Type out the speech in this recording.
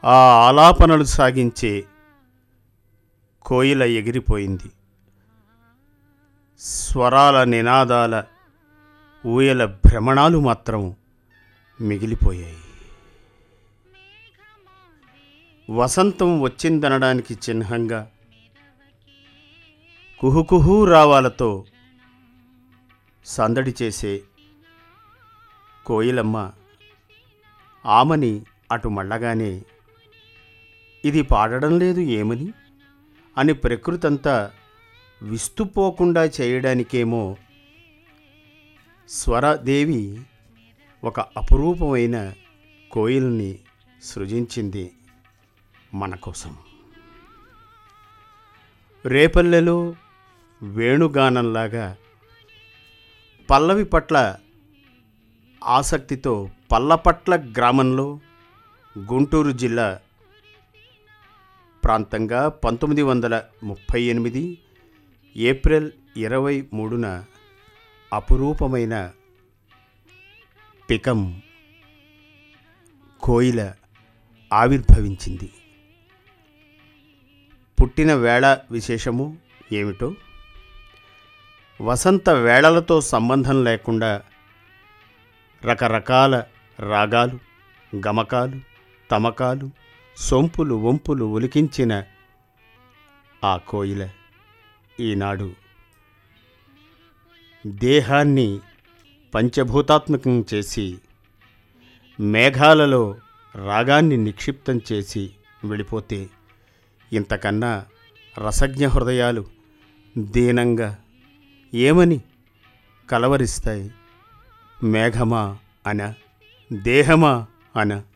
ఆ ఆలాపనలు సాగించే కోయిల ఎగిరిపోయింది స్వరాల నినాదాల ఊయల భ్రమణాలు మాత్రం మిగిలిపోయాయి వసంతం వచ్చిందనడానికి చిహ్నంగా కుహుకుహు రావాలతో సందడి చేసే కోయిలమ్మ ఆమని అటు మళ్ళగానే ఇది పాడడం లేదు ఏమని అని ప్రకృతంతా విస్తుపోకుండా చేయడానికేమో స్వరదేవి ఒక అపురూపమైన కోయిల్ని సృజించింది మన కోసం రేపల్లెలో వేణుగానంలాగా పల్లవి పట్ల ఆసక్తితో పల్లపట్ల గ్రామంలో గుంటూరు జిల్లా ప్రాంతంగా పంతొమ్మిది వందల ముప్పై ఎనిమిది ఏప్రిల్ ఇరవై మూడున అపురూపమైన పికం కోయిల ఆవిర్భవించింది పుట్టిన వేళ విశేషము ఏమిటో వసంత వేళలతో సంబంధం లేకుండా రకరకాల రాగాలు గమకాలు తమకాలు సొంపులు వంపులు ఒలికించిన ఆ కోయిల ఈనాడు దేహాన్ని పంచభూతాత్మకం చేసి మేఘాలలో రాగాన్ని నిక్షిప్తం చేసి వెళ్ళిపోతే ఇంతకన్నా రసజ్ఞ హృదయాలు దీనంగా ఏమని కలవరిస్తాయి మేఘమా అన దేహమా అన